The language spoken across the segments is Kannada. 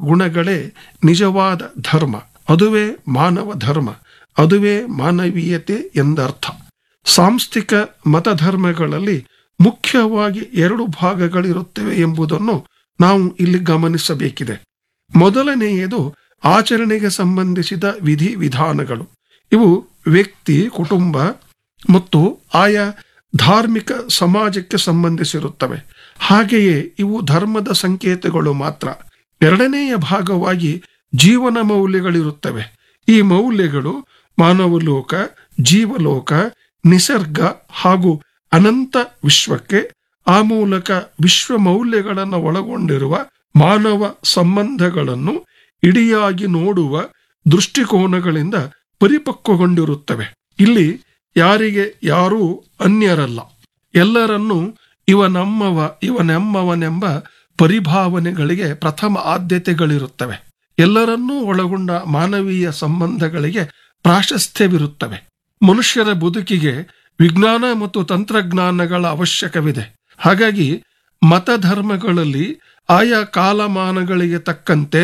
ಗುಣಗಳೇ ನಿಜವಾದ ಧರ್ಮ ಅದುವೇ ಮಾನವ ಧರ್ಮ ಅದುವೇ ಮಾನವೀಯತೆ ಎಂದರ್ಥ ಸಾಂಸ್ಥಿಕ ಮತಧರ್ಮಗಳಲ್ಲಿ ಮುಖ್ಯವಾಗಿ ಎರಡು ಭಾಗಗಳಿರುತ್ತವೆ ಎಂಬುದನ್ನು ನಾವು ಇಲ್ಲಿ ಗಮನಿಸಬೇಕಿದೆ ಮೊದಲನೆಯದು ಆಚರಣೆಗೆ ಸಂಬಂಧಿಸಿದ ವಿಧಿ ವಿಧಾನಗಳು ಇವು ವ್ಯಕ್ತಿ ಕುಟುಂಬ ಮತ್ತು ಆಯಾ ಧಾರ್ಮಿಕ ಸಮಾಜಕ್ಕೆ ಸಂಬಂಧಿಸಿರುತ್ತವೆ ಹಾಗೆಯೇ ಇವು ಧರ್ಮದ ಸಂಕೇತಗಳು ಮಾತ್ರ ಎರಡನೆಯ ಭಾಗವಾಗಿ ಜೀವನ ಮೌಲ್ಯಗಳಿರುತ್ತವೆ ಈ ಮೌಲ್ಯಗಳು ಮಾನವಲೋಕ ಜೀವಲೋಕ ನಿಸರ್ಗ ಹಾಗೂ ಅನಂತ ವಿಶ್ವಕ್ಕೆ ಆ ಮೂಲಕ ವಿಶ್ವ ಮೌಲ್ಯಗಳನ್ನು ಒಳಗೊಂಡಿರುವ ಮಾನವ ಸಂಬಂಧಗಳನ್ನು ಇಡಿಯಾಗಿ ನೋಡುವ ದೃಷ್ಟಿಕೋನಗಳಿಂದ ಪರಿಪಕ್ವಗೊಂಡಿರುತ್ತವೆ ಇಲ್ಲಿ ಯಾರಿಗೆ ಯಾರೂ ಅನ್ಯರಲ್ಲ ಎಲ್ಲರನ್ನೂ ಇವ ನಮ್ಮವ ಇವನೆಮ್ಮವನೆಂಬ ಪರಿಭಾವನೆಗಳಿಗೆ ಪ್ರಥಮ ಆದ್ಯತೆಗಳಿರುತ್ತವೆ ಎಲ್ಲರನ್ನೂ ಒಳಗೊಂಡ ಮಾನವೀಯ ಸಂಬಂಧಗಳಿಗೆ ಪ್ರಾಶಸ್ತ್ಯವಿರುತ್ತವೆ ಮನುಷ್ಯರ ಬದುಕಿಗೆ ವಿಜ್ಞಾನ ಮತ್ತು ತಂತ್ರಜ್ಞಾನಗಳ ಅವಶ್ಯಕವಿದೆ ಹಾಗಾಗಿ ಮತಧರ್ಮಗಳಲ್ಲಿ ಆಯಾ ಕಾಲಮಾನಗಳಿಗೆ ತಕ್ಕಂತೆ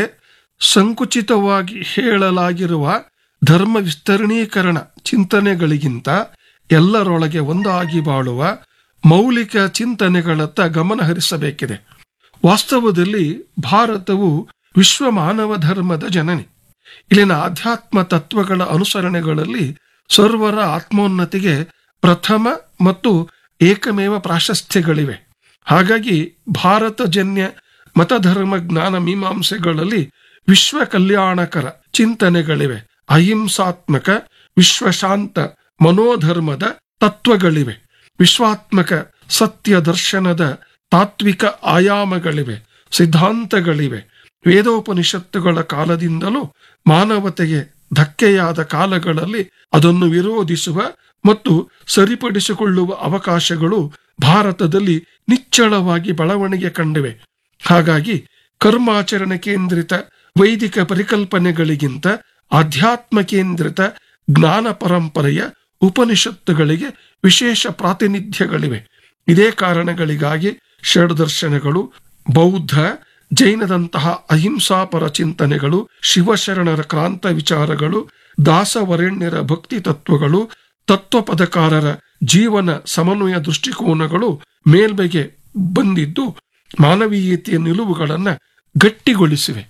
ಸಂಕುಚಿತವಾಗಿ ಹೇಳಲಾಗಿರುವ ಧರ್ಮ ವಿಸ್ತರಣೀಕರಣ ಚಿಂತನೆಗಳಿಗಿಂತ ಎಲ್ಲರೊಳಗೆ ಒಂದಾಗಿ ಬಾಳುವ ಮೌಲಿಕ ಚಿಂತನೆಗಳತ್ತ ಗಮನ ಹರಿಸಬೇಕಿದೆ ವಾಸ್ತವದಲ್ಲಿ ಭಾರತವು ವಿಶ್ವ ಮಾನವ ಧರ್ಮದ ಜನನಿ ಇಲ್ಲಿನ ಆಧ್ಯಾತ್ಮ ತತ್ವಗಳ ಅನುಸರಣೆಗಳಲ್ಲಿ ಸರ್ವರ ಆತ್ಮೋನ್ನತಿಗೆ ಪ್ರಥಮ ಮತ್ತು ಏಕಮೇವ ಪ್ರಾಶಸ್ತ್ಯಗಳಿವೆ ಹಾಗಾಗಿ ಭಾರತಜನ್ಯ ಮತಧರ್ಮ ಜ್ಞಾನ ಮೀಮಾಂಸೆಗಳಲ್ಲಿ ವಿಶ್ವ ಕಲ್ಯಾಣಕರ ಚಿಂತನೆಗಳಿವೆ ಅಹಿಂಸಾತ್ಮಕ ವಿಶ್ವಶಾಂತ ಮನೋಧರ್ಮದ ತತ್ವಗಳಿವೆ ವಿಶ್ವಾತ್ಮಕ ಸತ್ಯ ದರ್ಶನದ ತಾತ್ವಿಕ ಆಯಾಮಗಳಿವೆ ಸಿದ್ಧಾಂತಗಳಿವೆ ವೇದೋಪನಿಷತ್ತುಗಳ ಕಾಲದಿಂದಲೂ ಮಾನವತೆಗೆ ಧಕ್ಕೆಯಾದ ಕಾಲಗಳಲ್ಲಿ ಅದನ್ನು ವಿರೋಧಿಸುವ ಮತ್ತು ಸರಿಪಡಿಸಿಕೊಳ್ಳುವ ಅವಕಾಶಗಳು ಭಾರತದಲ್ಲಿ ನಿಚ್ಚಳವಾಗಿ ಬೆಳವಣಿಗೆ ಕಂಡಿವೆ ಹಾಗಾಗಿ ಕರ್ಮಾಚರಣೆ ಕೇಂದ್ರಿತ ವೈದಿಕ ಪರಿಕಲ್ಪನೆಗಳಿಗಿಂತ ಆಧ್ಯಾತ್ಮ ಕೇಂದ್ರಿತ ಜ್ಞಾನ ಪರಂಪರೆಯ ಉಪನಿಷತ್ತುಗಳಿಗೆ ವಿಶೇಷ ಪ್ರಾತಿನಿಧ್ಯಗಳಿವೆ ಇದೇ ಕಾರಣಗಳಿಗಾಗಿ ಷಡ್ದರ್ಶನಗಳು ಬೌದ್ಧ ಜೈನದಂತಹ ಅಹಿಂಸಾಪರ ಚಿಂತನೆಗಳು ಶಿವಶರಣರ ಕ್ರಾಂತ ವಿಚಾರಗಳು ದಾಸವರೆಣ್ಯರ ಭಕ್ತಿ ತತ್ವಗಳು ತತ್ವಪದಕಾರರ ಜೀವನ ಸಮನ್ವಯ ದೃಷ್ಟಿಕೋನಗಳು ಮೇಲ್ಮೆಗೆ ಬಂದಿದ್ದು ಮಾನವೀಯತೆಯ ನಿಲುವುಗಳನ್ನು ಗಟ್ಟಿಗೊಳಿಸಿವೆ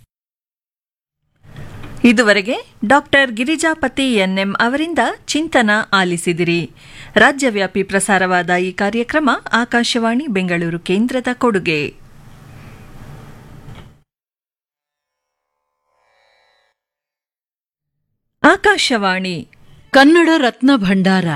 ಇದುವರೆಗೆ ಡಾಕ್ಟರ್ ಗಿರಿಜಾಪತಿ ಎನ್ಎಂ ಅವರಿಂದ ಚಿಂತನ ಆಲಿಸಿದಿರಿ ರಾಜ್ಯವ್ಯಾಪಿ ಪ್ರಸಾರವಾದ ಈ ಕಾರ್ಯಕ್ರಮ ಆಕಾಶವಾಣಿ ಬೆಂಗಳೂರು ಕೇಂದ್ರದ ಕೊಡುಗೆ ಆಕಾಶವಾಣಿ ಕನ್ನಡ ರತ್ನ ಭಂಡಾರ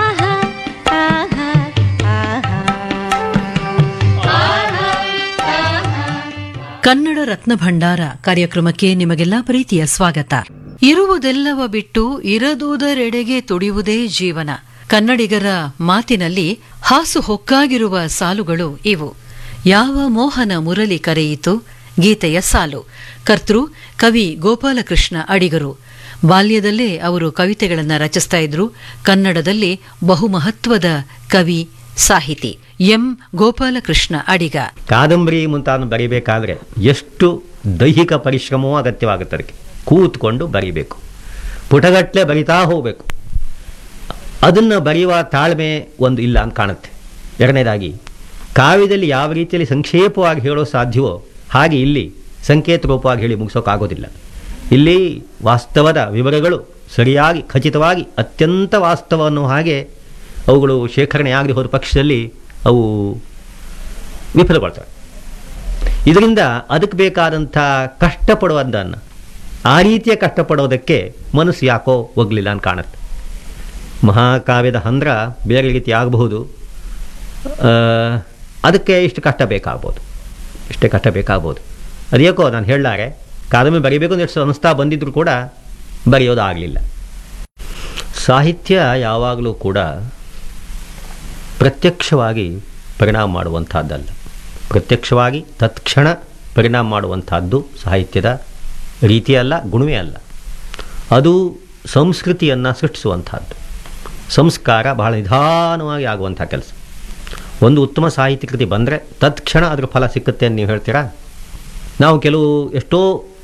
ಕನ್ನಡ ರತ್ನ ಭಂಡಾರ ಕಾರ್ಯಕ್ರಮಕ್ಕೆ ನಿಮಗೆಲ್ಲ ಪ್ರೀತಿಯ ಸ್ವಾಗತ ಇರುವುದೆಲ್ಲವ ಬಿಟ್ಟು ಇರದುದರೆಡೆಗೆ ತುಡಿಯುವುದೇ ಜೀವನ ಕನ್ನಡಿಗರ ಮಾತಿನಲ್ಲಿ ಹಾಸು ಹೊಕ್ಕಾಗಿರುವ ಸಾಲುಗಳು ಇವು ಯಾವ ಮೋಹನ ಮುರಳಿ ಕರೆಯಿತು ಗೀತೆಯ ಸಾಲು ಕರ್ತೃ ಕವಿ ಗೋಪಾಲಕೃಷ್ಣ ಅಡಿಗರು ಬಾಲ್ಯದಲ್ಲೇ ಅವರು ಕವಿತೆಗಳನ್ನು ರಚಿಸ್ತಾ ಇದ್ರು ಕನ್ನಡದಲ್ಲಿ ಬಹುಮಹತ್ವದ ಕವಿ ಸಾಹಿತಿ ಎಂ ಗೋಪಾಲಕೃಷ್ಣ ಅಡಿಗ ಕಾದಂಬರಿ ಮುಂತಾದ ಬರಿಬೇಕಾದ್ರೆ ಎಷ್ಟು ದೈಹಿಕ ಪರಿಶ್ರಮವೂ ಅಗತ್ಯವಾಗುತ್ತೆ ಅದಕ್ಕೆ ಕೂತ್ಕೊಂಡು ಬರಿಬೇಕು ಪುಟಗಟ್ಟಲೆ ಬರಿತಾ ಹೋಗಬೇಕು ಅದನ್ನು ಬರೆಯುವ ತಾಳ್ಮೆ ಒಂದು ಇಲ್ಲ ಅಂತ ಕಾಣುತ್ತೆ ಎರಡನೇದಾಗಿ ಕಾವ್ಯದಲ್ಲಿ ಯಾವ ರೀತಿಯಲ್ಲಿ ಸಂಕ್ಷೇಪವಾಗಿ ಹೇಳೋ ಸಾಧ್ಯವೋ ಹಾಗೆ ಇಲ್ಲಿ ಸಂಕೇತ ರೂಪವಾಗಿ ಹೇಳಿ ಮುಗಿಸೋಕ್ಕಾಗೋದಿಲ್ಲ ಇಲ್ಲಿ ವಾಸ್ತವದ ವಿವರಗಳು ಸರಿಯಾಗಿ ಖಚಿತವಾಗಿ ಅತ್ಯಂತ ವಾಸ್ತವ ಅನ್ನೋ ಹಾಗೆ ಅವುಗಳು ಶೇಖರಣೆ ಆಗದೆ ಹೋದ ಪಕ್ಷದಲ್ಲಿ ಅವು ವಿಫಲಗೊಳ್ತವೆ ಇದರಿಂದ ಅದಕ್ಕೆ ಬೇಕಾದಂಥ ಕಷ್ಟಪಡುವುದನ್ನು ಆ ರೀತಿಯ ಕಷ್ಟಪಡೋದಕ್ಕೆ ಮನಸ್ಸು ಯಾಕೋ ಹೋಗಲಿಲ್ಲ ಅಂತ ಕಾಣುತ್ತೆ ಮಹಾಕಾವ್ಯದ ಹಂದ್ರ ಬೇರೆ ರೀತಿ ಆಗಬಹುದು ಆ, ಅದಕ್ಕೆ ಇಷ್ಟು ಕಷ್ಟ ಬೇಕಾಗ್ಬೋದು ಇಷ್ಟೇ ಕಷ್ಟ ಬೇಕಾಗ್ಬೋದು ಅದೇಕೋ ನಾನು ಹೇಳಲಾರೆ ಕಾದಂಬರಿ ಬರೀಬೇಕು ಅಂತ ಎಷ್ಟು ಅನಿಸ್ತಾ ಬಂದಿದ್ರು ಕೂಡ ಬರೆಯೋದಾಗಲಿಲ್ಲ ಸಾಹಿತ್ಯ ಯಾವಾಗಲೂ ಕೂಡ ಪ್ರತ್ಯಕ್ಷವಾಗಿ ಪರಿಣಾಮ ಮಾಡುವಂಥದ್ದಲ್ಲ ಪ್ರತ್ಯಕ್ಷವಾಗಿ ತತ್ಕ್ಷಣ ಪರಿಣಾಮ ಮಾಡುವಂಥದ್ದು ಸಾಹಿತ್ಯದ ರೀತಿಯಲ್ಲ ಗುಣವೇ ಅಲ್ಲ ಅದು ಸಂಸ್ಕೃತಿಯನ್ನು ಸೃಷ್ಟಿಸುವಂಥದ್ದು ಸಂಸ್ಕಾರ ಬಹಳ ನಿಧಾನವಾಗಿ ಆಗುವಂಥ ಕೆಲಸ ಒಂದು ಉತ್ತಮ ಸಾಹಿತ್ಯ ಕೃತಿ ಬಂದರೆ ತತ್ಕ್ಷಣ ಅದ್ರ ಫಲ ಸಿಕ್ಕುತ್ತೆ ಅಂತ ನೀವು ಹೇಳ್ತೀರಾ ನಾವು ಕೆಲವು ಎಷ್ಟೋ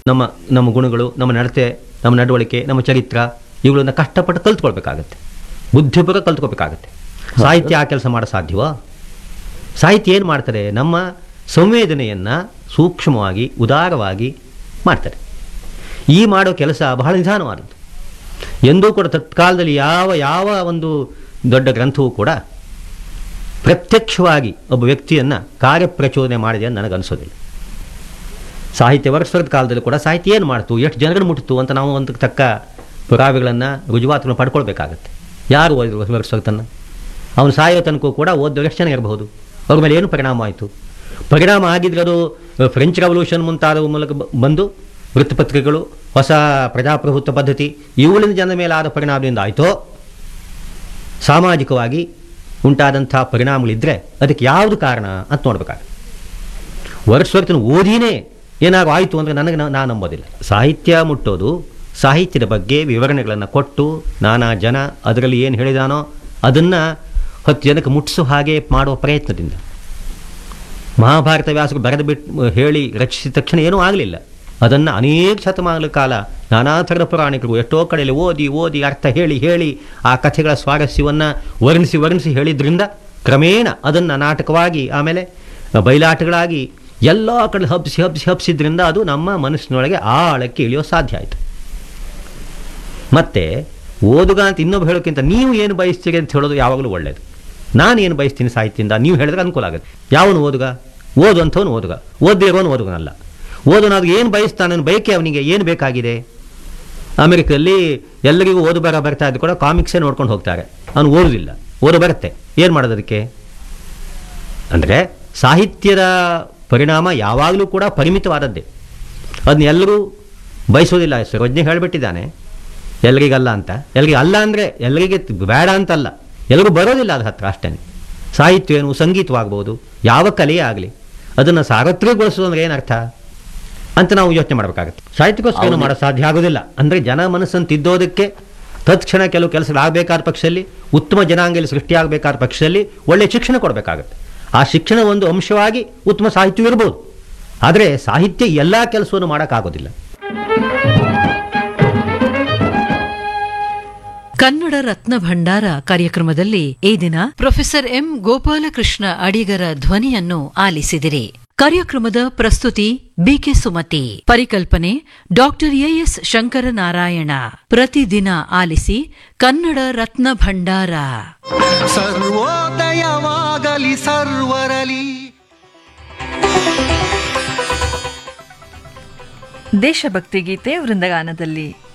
ನಮ್ಮ ನಮ್ಮ ಗುಣಗಳು ನಮ್ಮ ನಡತೆ ನಮ್ಮ ನಡವಳಿಕೆ ನಮ್ಮ ಚರಿತ್ರ ಇವುಗಳನ್ನ ಕಷ್ಟಪಟ್ಟು ಕಲ್ತ್ಕೊಳ್ಬೇಕಾಗತ್ತೆ ಬುದ್ಧಿಪೂರ್ವಕ ಕಲ್ತ್ಕೊಳ್ಬೇಕಾಗತ್ತೆ ಸಾಹಿತ್ಯ ಆ ಕೆಲಸ ಮಾಡೋ ಸಾಧ್ಯವಾ ಸಾಹಿತ್ಯ ಏನು ಮಾಡ್ತಾರೆ ನಮ್ಮ ಸಂವೇದನೆಯನ್ನು ಸೂಕ್ಷ್ಮವಾಗಿ ಉದಾರವಾಗಿ ಮಾಡ್ತಾರೆ ಈ ಮಾಡೋ ಕೆಲಸ ಬಹಳ ನಿಧಾನವಾದದ್ದು ಎಂದೂ ಕೂಡ ತತ್ಕಾಲದಲ್ಲಿ ಯಾವ ಯಾವ ಒಂದು ದೊಡ್ಡ ಗ್ರಂಥವೂ ಕೂಡ ಪ್ರತ್ಯಕ್ಷವಾಗಿ ಒಬ್ಬ ವ್ಯಕ್ತಿಯನ್ನು ಕಾರ್ಯಪ್ರಚೋದನೆ ಮಾಡಿದೆ ಅಂತ ನನಗನ್ಸೋದಿಲ್ಲ ಸಾಹಿತ್ಯ ವರ್ಷದ ಕಾಲದಲ್ಲಿ ಕೂಡ ಸಾಹಿತ್ಯ ಏನು ಮಾಡ್ತು ಎಷ್ಟು ಜನಗಳು ಮುಟ್ಟಿತು ಅಂತ ನಾವು ಒಂದು ತಕ್ಕ ಪುರಾವೆಗಳನ್ನು ರುಜುವಾತುಗಳನ್ನು ಪಡ್ಕೊಳ್ಬೇಕಾಗತ್ತೆ ಯಾರು ಓದಿದ್ರು ವರ್ಷತನ್ನು ಅವನು ಸಾಯೋ ತನಕ ಕೂಡ ಓದಿದವರು ಎಷ್ಟು ಜನ ಇರಬಹುದು ಅವ್ರ ಮೇಲೆ ಏನು ಪರಿಣಾಮ ಆಯಿತು ಪರಿಣಾಮ ಆಗಿದ್ರೆ ಅದು ಫ್ರೆಂಚ್ ರೆವಲ್ಯೂಷನ್ ಮುಂತಾದ ಮೂಲಕ ಬ- ಬಂದು ವೃತ್ತಪತ್ರಿಕೆಗಳು ಹೊಸ ಪ್ರಜಾಪ್ರಭುತ್ವ ಪದ್ಧತಿ ಇವುಗಳಿಂದ ಜನರ ಮೇಲೆ ಆದ ಪರಿಣಾಮದಿಂದ ಆಯಿತೋ ಸಾಮಾಜಿಕವಾಗಿ ಉಂಟಾದಂಥ ಪರಿಣಾಮಗಳಿದ್ದರೆ ಅದಕ್ಕೆ ಯಾವುದು ಕಾರಣ ಅಂತ ನೋಡ್ಬೇಕಾಗುತ್ತೆ ವರ್ಷವರ್ತನ ಓದಿನೇ ಏನಾದ್ರು ಆಯಿತು ಅಂದರೆ ನನಗೆ ನಾ- ನಾನು ನಂಬೋದಿಲ್ಲ ಸಾಹಿತ್ಯ ಮುಟ್ಟೋದು ಸಾಹಿತ್ಯದ ಬಗ್ಗೆ ವಿವರಣೆಗಳನ್ನು ಕೊಟ್ಟು ನಾನಾ ಜನ ಅದರಲ್ಲಿ ಏನು ಹೇಳಿದಾನೋ ಅದನ್ನು ಹತ್ತು ಜನಕ್ಕೆ ಮುಟ್ಟಿಸೋ ಹಾಗೆ ಮಾಡುವ ಪ್ರಯತ್ನದಿಂದ ಮಹಾಭಾರತ ವ್ಯಾಸರು ಬರೆದು ಬಿಟ್ಟು ಹೇಳಿ ರಚಿಸಿದ ತಕ್ಷಣ ಏನೂ ಆಗಲಿಲ್ಲ ಅದನ್ನು ಅನೇಕ ಶತಮಾನಗಳ ಕಾಲ ನಾನಾ ಥರದ ಪುರಾಣಿಕರು ಎಷ್ಟೋ ಕಡೆಯಲ್ಲಿ ಓದಿ ಓದಿ ಅರ್ಥ ಹೇಳಿ ಹೇಳಿ ಆ ಕಥೆಗಳ ಸ್ವಾರಸ್ಯವನ್ನು ವರ್ಣಿಸಿ ವರ್ಣಿಸಿ ಹೇಳಿದ್ರಿಂದ ಕ್ರಮೇಣ ಅದನ್ನು ನಾಟಕವಾಗಿ ಆಮೇಲೆ ಬಯಲಾಟಗಳಾಗಿ ಎಲ್ಲ ಕಡೆ ಹಬ್ಬಿಸಿ ಹಬ್ಬಿಸಿ ಹಬ್ಬಿಸಿದ್ರಿಂದ ಅದು ನಮ್ಮ ಮನಸ್ಸಿನೊಳಗೆ ಆಳಕ್ಕೆ ಇಳಿಯೋ ಸಾಧ್ಯ ಆಯಿತು ಮತ್ತೆ ಓದುಗ ಅಂತ ಇನ್ನೊಬ್ಬ ಹೇಳೋಕ್ಕಿಂತ ನೀವು ಏನು ಬಯಸ್ತೀರಿ ಅಂತ ಹೇಳೋದು ಯಾವಾಗಲೂ ಒಳ್ಳೆಯದು ನಾನು ಏನು ಬಯಸ್ತೀನಿ ಸಾಹಿತ್ಯದಿಂದ ನೀವು ಹೇಳಿದ್ರೆ ಅನುಕೂಲ ಆಗುತ್ತೆ ಯಾವನು ಓದುಗ ಓದುವಂಥವನು ಓದುಗ ಓದದೇ ಇರೋನು ಓದುಗನಲ್ಲ ಓದೋನಾದ್ರು ಏನು ಬಯಸ್ತಾನೆ ಬಯಕೆ ಅವನಿಗೆ ಏನು ಬೇಕಾಗಿದೆ ಅಮೆರಿಕದಲ್ಲಿ ಎಲ್ಲರಿಗೂ ಓದು ಬರ ಬರ್ತಾ ಇದ್ದು ಕೂಡ ಕಾಮಿಕ್ಸೇ ನೋಡ್ಕೊಂಡು ಹೋಗ್ತಾರೆ ಅವನು ಓದುದಿಲ್ಲ ಓದು ಬರುತ್ತೆ ಏನು ಮಾಡೋದು ಅದಕ್ಕೆ ಅಂದರೆ ಸಾಹಿತ್ಯದ ಪರಿಣಾಮ ಯಾವಾಗಲೂ ಕೂಡ ಪರಿಮಿತವಾದದ್ದೇ ಅದನ್ನ ಎಲ್ಲರೂ ಬಯಸೋದಿಲ್ಲ ಸರ್ವಜ್ಞ ಹೇಳಿಬಿಟ್ಟಿದ್ದಾನೆ ಎಲ್ರಿಗಲ್ಲ ಅಂತ ಎಲ್ರಿಗೆ ಅಲ್ಲ ಅಂದರೆ ಎಲ್ಲರಿಗೆ ಬೇಡ ಅಂತಲ್ಲ ಎಲ್ರಿಗೂ ಬರೋದಿಲ್ಲ ಅದು ಹತ್ರ ಅಷ್ಟೇ ಸಾಹಿತ್ಯ ಏನು ಸಂಗೀತವಾಗ್ಬೋದು ಯಾವ ಕಲೆಯೇ ಆಗಲಿ ಅದನ್ನು ಸಾರ್ವತ್ರಿಕಗೊಳಿಸೋದು ಅಂದ್ರೆ ಏನರ್ಥ ಅಂತ ನಾವು ಯೋಚನೆ ಮಾಡಬೇಕಾಗುತ್ತೆ ಸಾಹಿತ್ಯಕ್ಕೋಸ್ಕರ ಏನು ಮಾಡೋ ಸಾಧ್ಯ ಆಗೋದಿಲ್ಲ ಅಂದರೆ ಜನ ಮನಸ್ಸನ್ನು ತಿದ್ದೋದಕ್ಕೆ ತತ್ಕ್ಷಣ ಕೆಲವು ಕೆಲಸಗಳಾಗಬೇಕಾದ ಪಕ್ಷದಲ್ಲಿ ಉತ್ತಮ ಜನಾಂಗದಲ್ಲಿ ಸೃಷ್ಟಿಯಾಗಬೇಕಾದ ಪಕ್ಷದಲ್ಲಿ ಒಳ್ಳೆಯ ಶಿಕ್ಷಣ ಕೊಡಬೇಕಾಗುತ್ತೆ ಆ ಶಿಕ್ಷಣ ಒಂದು ಅಂಶವಾಗಿ ಉತ್ತಮ ಸಾಹಿತ್ಯ ಇರ್ಬೋದು ಆದರೆ ಸಾಹಿತ್ಯ ಎಲ್ಲ ಕೆಲಸವನ್ನು ಮಾಡೋಕ್ಕಾಗೋದಿಲ್ಲ ಕನ್ನಡ ರತ್ನ ಭಂಡಾರ ಕಾರ್ಯಕ್ರಮದಲ್ಲಿ ಈ ದಿನ ಪ್ರೊಫೆಸರ್ ಎಂ ಗೋಪಾಲಕೃಷ್ಣ ಅಡಿಗರ ಧ್ವನಿಯನ್ನು ಆಲಿಸಿದಿರಿ ಕಾರ್ಯಕ್ರಮದ ಪ್ರಸ್ತುತಿ ಬಿಕೆ ಸುಮತಿ ಪರಿಕಲ್ಪನೆ ಡಾಕ್ಟರ್ ಎಎಸ್ ಶಂಕರನಾರಾಯಣ ಪ್ರತಿದಿನ ಆಲಿಸಿ ಕನ್ನಡ ರತ್ನ ಭಂಡಾರ ಸರ್ವೋದಯವಾಗಲಿ ಸರ್ವರಲಿ ದೇಶಭಕ್ತಿ ಗೀತೆ ವೃಂದಗಾನದಲ್ಲಿ